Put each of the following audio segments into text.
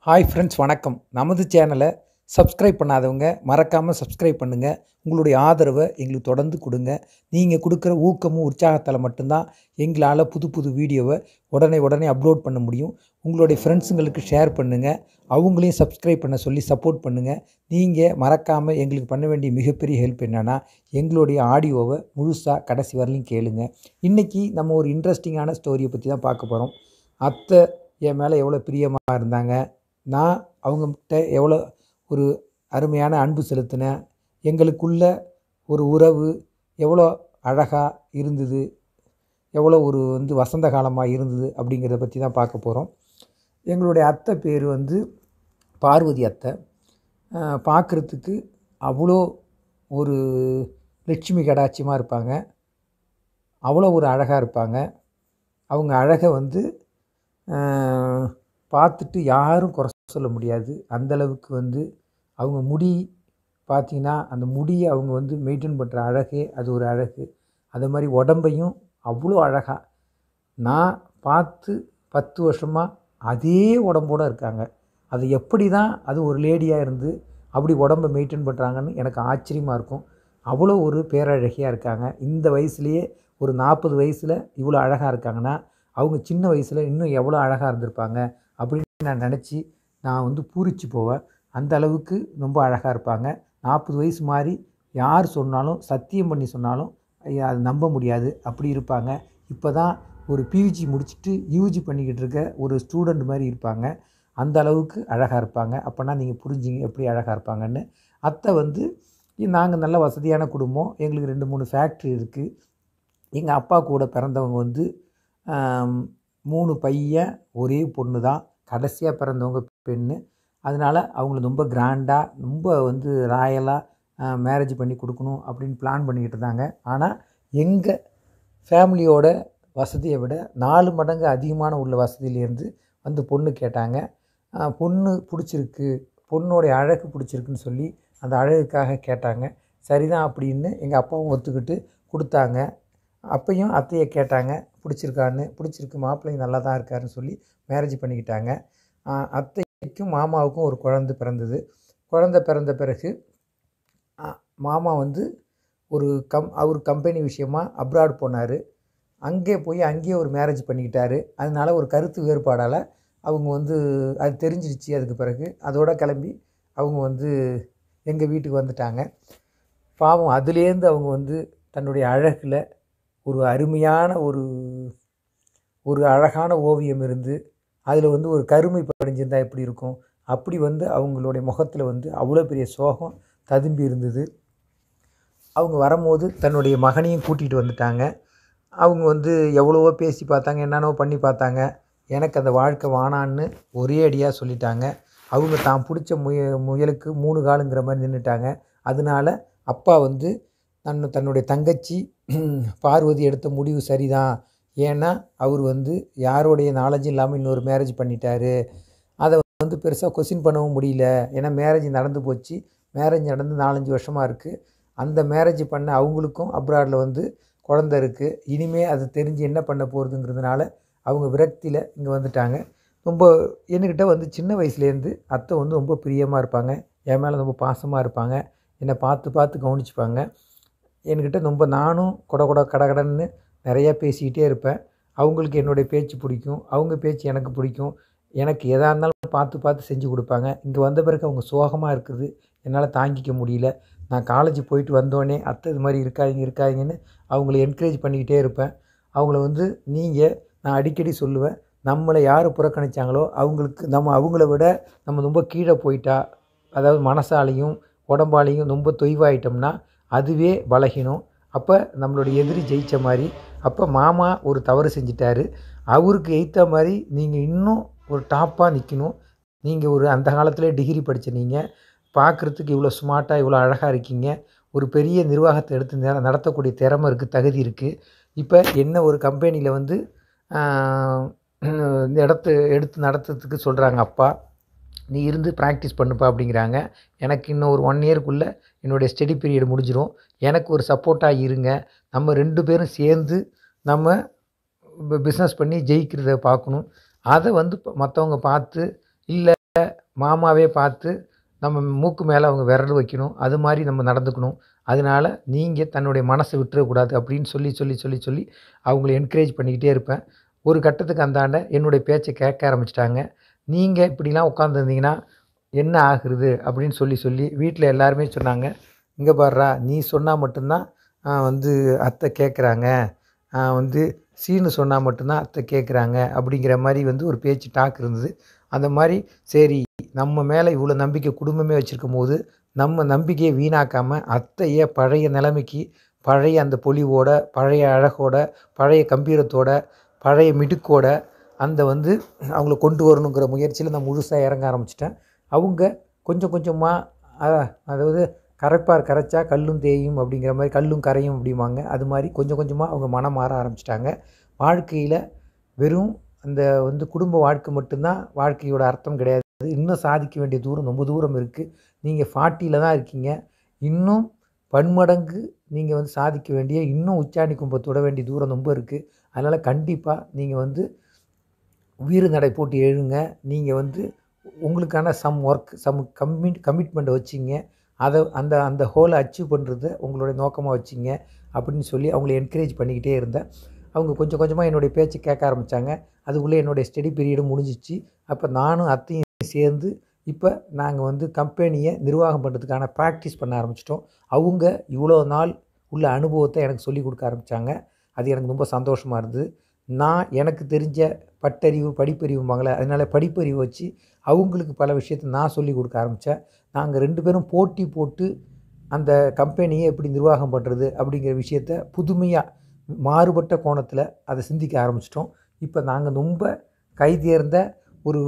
hi friends வணக்கம் நமது சேனலை சப்ஸ்கிரைப் பண்ணாதவங்க மறக்காமல் சப்ஸ்கிரைப் பண்ணுங்கள் உங்களுடைய ஆதரவை எங்களுக்கு தொடர்ந்து கொடுங்க நீங்கள் கொடுக்குற ஊக்கமும் உற்சாகத்தால் மட்டும்தான் எங்களால் புது புது வீடியோவை உடனே உடனே அப்லோட் பண்ண முடியும் உங்களுடைய ஃப்ரெண்ட்ஸுங்களுக்கு ஷேர் பண்ணுங்கள் அவங்களையும் சப்ஸ்கிரைப் பண்ண சொல்லி சப்போர்ட் பண்ணுங்கள் நீங்கள் மறக்காமல் எங்களுக்கு பண்ண வேண்டிய மிகப்பெரிய ஹெல்ப் என்னென்னா எங்களுடைய ஆடியோவை முழுசாக கடைசி வரலையும் கேளுங்க இன்றைக்கி நம்ம ஒரு இன்ட்ரெஸ்டிங்கான ஸ்டோரியை பற்றி தான் பார்க்க போகிறோம் அத்தை என் மேலே எவ்வளோ பிரியமாக இருந்தாங்க நான் அவங்ககிட்ட எவ்வளோ ஒரு அருமையான அன்பு செலுத்தினேன் எங்களுக்குள்ள ஒரு உறவு எவ்வளோ அழகாக இருந்தது எவ்வளோ ஒரு வந்து வசந்த காலமாக இருந்தது அப்படிங்கிறத பற்றி தான் பார்க்க போகிறோம் எங்களுடைய அத்தை பேர் வந்து பார்வதி அத்தை பார்க்குறதுக்கு அவ்வளோ ஒரு லட்சுமி கடாட்சியமாக இருப்பாங்க அவ்வளோ ஒரு அழகாக இருப்பாங்க அவங்க அழகை வந்து பார்த்துட்டு யாரும் குறை சொல்ல முடியாது அந்தளவுக்கு வந்து அவங்க முடி பார்த்திங்கன்னா அந்த முடியை அவங்க வந்து மெயின்டைன் பண்ணுற அழகே அது ஒரு அழகு அது மாதிரி உடம்பையும் அவ்வளோ அழகாக நான் பார்த்து பத்து வருஷமாக அதே உடம்போடு இருக்காங்க அது எப்படி தான் அது ஒரு லேடியாக இருந்து அப்படி உடம்பை மெயின்டைன் பண்ணுறாங்கன்னு எனக்கு ஆச்சரியமாக இருக்கும் அவ்வளோ ஒரு பேரழகியாக இருக்காங்க இந்த வயசுலேயே ஒரு நாற்பது வயசில் இவ்வளோ அழகாக இருக்காங்கன்னா அவங்க சின்ன வயசில் இன்னும் எவ்வளோ அழகாக இருந்திருப்பாங்க அப்படின்னு நான் நினச்சி நான் வந்து பூரிச்சு போவேன் அந்த அளவுக்கு ரொம்ப அழகாக இருப்பாங்க நாற்பது வயசு மாதிரி யார் சொன்னாலும் சத்தியம் பண்ணி சொன்னாலும் அது நம்ப முடியாது அப்படி இருப்பாங்க இப்போ தான் ஒரு பியூஜி முடிச்சுட்டு யூஜி பண்ணிக்கிட்டு இருக்க ஒரு ஸ்டூடெண்ட் மாதிரி இருப்பாங்க அந்த அளவுக்கு அழகாக இருப்பாங்க அப்போனா நீங்கள் புரிஞ்சுங்க எப்படி அழகாக இருப்பாங்கன்னு அத்தை வந்து நாங்கள் நல்ல வசதியான குடும்பம் எங்களுக்கு ரெண்டு மூணு ஃபேக்ட்ரி இருக்குது எங்கள் அப்பா கூட பிறந்தவங்க வந்து மூணு பையன் ஒரே பொண்ணு தான் கடைசியாக பிறந்தவங்க பெண்ணு அதனால் அவங்கள ரொம்ப கிராண்டாக ரொம்ப வந்து ராயலாக மேரேஜ் பண்ணி கொடுக்கணும் அப்படின்னு பிளான் பண்ணிக்கிட்டு இருந்தாங்க ஆனால் எங்கள் ஃபேமிலியோட வசதியை விட நாலு மடங்கு அதிகமான உள்ள வசதியிலேருந்து வந்து பொண்ணு கேட்டாங்க பொண்ணு பிடிச்சிருக்கு பொண்ணோடைய அழகு பிடிச்சிருக்குன்னு சொல்லி அந்த அழகுக்காக கேட்டாங்க சரிதான் அப்படின்னு எங்கள் அப்பாவும் ஒத்துக்கிட்டு கொடுத்தாங்க அப்பையும் அத்தையை கேட்டாங்க பிடிச்சிருக்கான்னு பிடிச்சிருக்கு மாப்பிள்ளைங்க நல்லா தான் இருக்காருன்னு சொல்லி மேரேஜ் பண்ணிக்கிட்டாங்க அத்தைக்கும் மாமாவுக்கும் ஒரு குழந்தை பிறந்தது குழந்த பிறந்த பிறகு மாமா வந்து ஒரு கம் அவர் கம்பெனி விஷயமாக அப்ராட் போனார் அங்கே போய் அங்கேயே ஒரு மேரேஜ் பண்ணிக்கிட்டாரு அதனால் ஒரு கருத்து வேறுபாடால் அவங்க வந்து அது தெரிஞ்சிருச்சு அதுக்கு பிறகு அதோட கிளம்பி அவங்க வந்து எங்கள் வீட்டுக்கு வந்துட்டாங்க பாவம் அதுலேருந்து அவங்க வந்து தன்னுடைய அழகில் ஒரு அருமையான ஒரு ஒரு அழகான ஓவியம் இருந்து அதில் வந்து ஒரு கருமை படிஞ்சிருந்தால் எப்படி இருக்கும் அப்படி வந்து அவங்களுடைய முகத்தில் வந்து அவ்வளோ பெரிய சோகம் ததும்பி இருந்தது அவங்க வரும்போது தன்னுடைய மகனையும் கூட்டிகிட்டு வந்துட்டாங்க அவங்க வந்து எவ்வளவோ பேசி பார்த்தாங்க என்னென்னவோ பண்ணி பார்த்தாங்க எனக்கு அந்த வாழ்க்கை வானான்னு ஒரே அடியாக சொல்லிட்டாங்க அவங்க தான் பிடிச்ச முய முயலுக்கு மூணு காலுங்கிற மாதிரி நின்றுட்டாங்க அதனால அப்பா வந்து தன் தன்னுடைய தங்கச்சி பார்வதி எடுத்த முடிவு சரிதான் ஏன்னா அவர் வந்து யாரோடைய நாலேஜும் இல்லாமல் இன்னொரு மேரேஜ் பண்ணிட்டாரு அதை வந்து பெருசாக கொஸ்டின் பண்ணவும் முடியல ஏன்னா மேரேஜ் நடந்து போச்சு மேரேஜ் நடந்து நாலஞ்சு வருஷமாக இருக்குது அந்த மேரேஜ் பண்ண அவங்களுக்கும் அப்ராடில் வந்து குழந்த இருக்குது இனிமே அது தெரிஞ்சு என்ன பண்ண போகிறதுங்கிறதுனால அவங்க விரக்தியில் இங்கே வந்துட்டாங்க ரொம்ப என்கிட்ட வந்து சின்ன வயசுலேருந்து அத்தை வந்து ரொம்ப பிரியமாக இருப்பாங்க என் மேலே ரொம்ப பாசமாக இருப்பாங்க என்னை பார்த்து பார்த்து கவனிச்சுப்பாங்க என்கிட்ட ரொம்ப நானும் கொட கொட கடகடன்னு நிறையா பேசிக்கிட்டே இருப்பேன் அவங்களுக்கு என்னுடைய பேச்சு பிடிக்கும் அவங்க பேச்சு எனக்கு பிடிக்கும் எனக்கு எதாக இருந்தாலும் பார்த்து பார்த்து செஞ்சு கொடுப்பாங்க இங்கே வந்த பிறகு அவங்க சோகமாக இருக்குது என்னால் தாங்கிக்க முடியல நான் காலேஜ் போயிட்டு வந்தோடனே அத்தை இது மாதிரி இருக்காதிங்க இருக்காதிங்கன்னு அவங்கள என்கரேஜ் பண்ணிக்கிட்டே இருப்பேன் அவங்கள வந்து நீங்கள் நான் அடிக்கடி சொல்லுவேன் நம்மளை யார் புறக்கணித்தாங்களோ அவங்களுக்கு நம்ம அவங்கள விட நம்ம ரொம்ப கீழே போயிட்டா அதாவது மனசாலையும் உடம்பாலையும் ரொம்ப தொய்வாயிட்டோம்னா அதுவே பலகீனம் அப்போ நம்மளுடைய எதிரி ஜெயித்த மாதிரி அப்போ மாமா ஒரு தவறு செஞ்சிட்டாரு அவருக்கு எய்த்த மாதிரி நீங்கள் இன்னும் ஒரு டாப்பாக நிற்கணும் நீங்கள் ஒரு அந்த காலத்தில் டிகிரி படித்த நீங்கள் பார்க்குறதுக்கு இவ்வளோ ஸ்மார்ட்டாக இவ்வளோ அழகாக இருக்கீங்க ஒரு பெரிய நிர்வாகத்தை எடுத்து நடத்தக்கூடிய திறமை இருக்குது தகுதி இருக்குது இப்போ என்ன ஒரு கம்பெனியில் வந்து இந்த இடத்த எடுத்து நடத்துறதுக்கு சொல்கிறாங்க அப்பா நீ இருந்து ப்ராக்டிஸ் பண்ணுப்பா அப்படிங்கிறாங்க எனக்கு இன்னும் ஒரு ஒன் இயர்க்குள்ளே என்னுடைய ஸ்டடி பீரியட் முடிஞ்சிடும் எனக்கு ஒரு சப்போர்ட்டாக இருங்க நம்ம ரெண்டு பேரும் சேர்ந்து நம்ம பிஸ்னஸ் பண்ணி ஜெயிக்கிறத பார்க்கணும் அதை வந்து மற்றவங்க பார்த்து இல்லை மாமாவே பார்த்து நம்ம மூக்கு மேலே அவங்க விரல் வைக்கணும் அது மாதிரி நம்ம நடந்துக்கணும் அதனால நீங்கள் தன்னுடைய மனசை விட்டுறக்கூடாது அப்படின்னு சொல்லி சொல்லி சொல்லி சொல்லி அவங்கள என்கரேஜ் பண்ணிக்கிட்டே இருப்பேன் ஒரு கட்டத்துக்கு அந்தாண்ட என்னுடைய பேச்சை கேட்க ஆரம்பிச்சிட்டாங்க நீங்கள் இப்படிலாம் உட்காந்துருந்தீங்கன்னா என்ன ஆகுறது அப்படின்னு சொல்லி சொல்லி வீட்டில் எல்லாருமே சொன்னாங்க இங்கே பாருடா நீ சொன்னால் மட்டும்தான் ஆ, வந்து அத்தை கேட்குறாங்க வந்து சீனு சொன்னால் மட்டும்தான் அத்தை கேட்குறாங்க அப்படிங்கிற மாதிரி வந்து ஒரு பேச்சு டாக் இருந்தது அந்த மாதிரி சரி நம்ம மேலே இவ்வளோ நம்பிக்கை குடும்பமே வச்சுருக்கும் போது நம்ம நம்பிக்கையை வீணாக்காமல் அத்தையை பழைய நிலைமைக்கு பழைய அந்த பொலிவோட பழைய அழகோட பழைய கம்பீரத்தோட பழைய மிடுக்கோட அந்த வந்து அவங்கள கொண்டு வரணுங்கிற முயற்சியில் நான் முழுசாக இறங்க ஆரம்பிச்சிட்டேன் அவங்க கொஞ்சம் கொஞ்சமாக அதாவது கரைப்பார் கரைச்சா கல்லும் தேயும் அப்படிங்கிற மாதிரி கல்லும் கரையும் அப்படிம்பாங்க அது மாதிரி கொஞ்சம் கொஞ்சமாக அவங்க மனம் மாற ஆரம்பிச்சிட்டாங்க வாழ்க்கையில் வெறும் அந்த வந்து குடும்ப வாழ்க்கை மட்டும்தான் வாழ்க்கையோட அர்த்தம் கிடையாது இன்னும் சாதிக்க வேண்டிய தூரம் ரொம்ப தூரம் இருக்குது நீங்கள் ஃபார்ட்டியில் தான் இருக்கீங்க இன்னும் பன்மடங்கு நீங்கள் வந்து சாதிக்க வேண்டிய இன்னும் உச்சாணி கும்பை தொட வேண்டிய தூரம் ரொம்ப இருக்குது அதனால் கண்டிப்பாக நீங்கள் வந்து வீறு நடை போட்டு எழுங்க நீங்கள் வந்து உங்களுக்கான சம் ஒர்க் சம் கம்மிட் கமிட்மெண்ட்டை வச்சிங்க அதை அந்த அந்த ஹோலை அச்சீவ் பண்ணுறத உங்களுடைய நோக்கமாக வச்சிங்க அப்படின்னு சொல்லி அவங்கள என்கரேஜ் பண்ணிக்கிட்டே இருந்தேன் அவங்க கொஞ்சம் கொஞ்சமாக என்னுடைய பேச்சு கேட்க ஆரம்பித்தாங்க அதுக்குள்ளே என்னுடைய ஸ்டடி பீரியடும் முடிஞ்சிச்சு அப்போ நானும் அத்தையும் சேர்ந்து இப்போ நாங்கள் வந்து கம்பெனியை நிர்வாகம் பண்ணுறதுக்கான ப்ராக்டிஸ் பண்ண ஆரம்பிச்சிட்டோம் அவங்க இவ்வளோ நாள் உள்ள அனுபவத்தை எனக்கு சொல்லி கொடுக்க ஆரம்பித்தாங்க அது எனக்கு ரொம்ப சந்தோஷமாக இருந்தது நான் எனக்கு தெரிஞ்ச பட்டறிவு படிப்பறிவும்பாங்களே அதனால் படிப்பறிவு வச்சு அவங்களுக்கு பல விஷயத்தை நான் சொல்லி கொடுக்க ஆரம்பித்தேன் நாங்கள் ரெண்டு பேரும் போட்டி போட்டு அந்த கம்பெனியை எப்படி நிர்வாகம் பண்ணுறது அப்படிங்கிற விஷயத்த புதுமையாக மாறுபட்ட கோணத்தில் அதை சிந்திக்க ஆரம்பிச்சிட்டோம் இப்போ நாங்கள் ரொம்ப கைதேர்ந்த ஒரு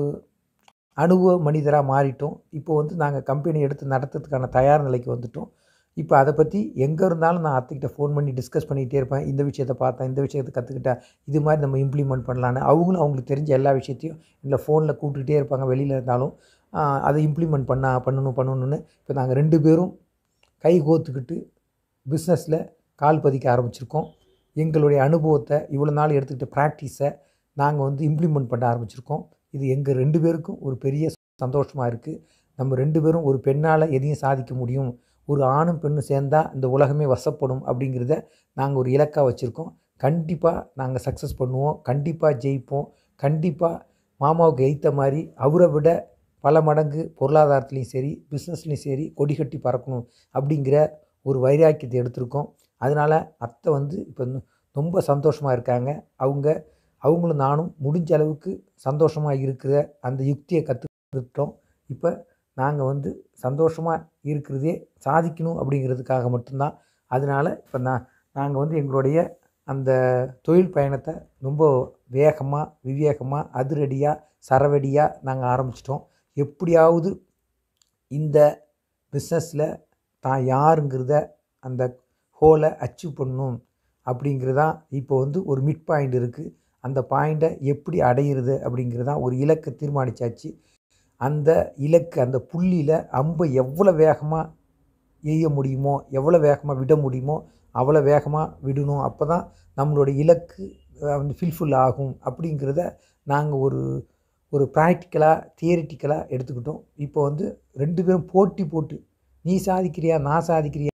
அனுபவ மனிதராக மாறிட்டோம் இப்போ வந்து நாங்கள் கம்பெனி எடுத்து நடத்துறதுக்கான தயார் நிலைக்கு வந்துட்டோம் இப்போ அதை பற்றி எங்கே இருந்தாலும் நான் அத்தைக்கிட்ட ஃபோன் பண்ணி டிஸ்கஸ் பண்ணிகிட்டே இருப்பேன் இந்த விஷயத்தை பார்த்தேன் இந்த விஷயத்தை கற்றுக்கிட்டேன் இது மாதிரி நம்ம இம்ப்ளிமெண்ட் பண்ணலான்னு அவங்களும் அவங்களுக்கு தெரிஞ்ச எல்லா விஷயத்தையும் இல்லை ஃபோனில் கூப்பிட்டுட்டே இருப்பாங்க வெளியில் இருந்தாலும் ஆஹ், அதை இம்ப்ளிமெண்ட் பண்ண பண்ணணும் பண்ணணும்னு இப்போ நாங்கள் ரெண்டு பேரும் கை கோத்துக்கிட்டு பிஸ்னஸில் கால் பதிக்க ஆரம்பிச்சிருக்கோம் எங்களுடைய அனுபவத்தை இவ்வளோ நாள் எடுத்துக்கிட்ட ப்ராக்டிஸை நாங்கள் வந்து இம்ப்ளிமெண்ட் பண்ண ஆரம்பிச்சிருக்கோம் இது எங்கள் ரெண்டு பேருக்கும் ஒரு பெரிய சந்தோஷமாக இருக்குது நம்ம ரெண்டு பேரும் ஒரு பெண்ணால் எதையும் சாதிக்க முடியும் ஒரு ஆணும் பெண்ணும் சேர்ந்தா இந்த உலகமே வசப்படும் அப்படிங்கிறத நாங்கள் ஒரு இலக்காக வச்சுருக்கோம் கண்டிப்பாக நாங்கள் சக்ஸஸ் பண்ணுவோம் கண்டிப்பாக ஜெயிப்போம் கண்டிப்பாக மாமாவுக்கு எய்த்த மாதிரி அவரை விட பல மடங்கு பொருளாதாரத்துலேயும் சரி பிஸ்னஸ்லேயும் சரி கொடி கட்டி பறக்கணும் அப்படிங்கிற ஒரு வைராக்கியத்தை எடுத்திருக்கோம் அதனால் அத்தை வந்து இப்போ இன்னும் ரொம்ப சந்தோஷமாக இருக்காங்க அவங்க அவங்களும் நானும் முடிஞ்ச அளவுக்கு சந்தோஷமாக இருக்கிற அந்த யுக்தியை கற்றுக்கிட்டோம் இப்போ நாங்கள் வந்து சந்தோஷமாக இருக்கிறதே சாதிக்கணும் அப்படிங்கிறதுக்காக மட்டும்தான் அதனால் இப்போ நான் நாங்கள் வந்து எங்களுடைய அந்த தொழில் பயணத்தை ரொம்ப வேகமாக விவேகமாக அதிரடியாக சரவெடியாக நாங்கள் ஆரம்பிச்சிட்டோம் எப்படியாவது இந்த பிஸ்னஸில் தான் யாருங்கிறத அந்த ஹோலை அச்சீவ் பண்ணணும் அப்படிங்கிறதான் இப்போ வந்து ஒரு மிட் பாயிண்ட் இருக்குது அந்த பாயிண்ட்டை எப்படி அடையிறது அப்படிங்கிறதான் ஒரு இலக்கை தீர்மானிச்சாச்சு அந்த இலக்கு அந்த புள்ளியில் அம்பை எவ்வளோ வேகமாக எய்ய முடியுமோ எவ்வளோ வேகமாக விட முடியுமோ அவ்வளோ வேகமாக விடணும் அப்போ தான் நம்மளோட இலக்கு அஹ், வந்து ஃபில்ஃபுல் ஆகும் அப்படிங்கிறத நாங்கள் ஒரு ஒரு ப்ராக்டிக்கலாக தியரிட்டிக்கலாக எடுத்துக்கிட்டோம் இப்போ வந்து ரெண்டு பேரும் போட்டி போட்டு நீ சாதிக்கிறியா நான் சாதிக்கிறியா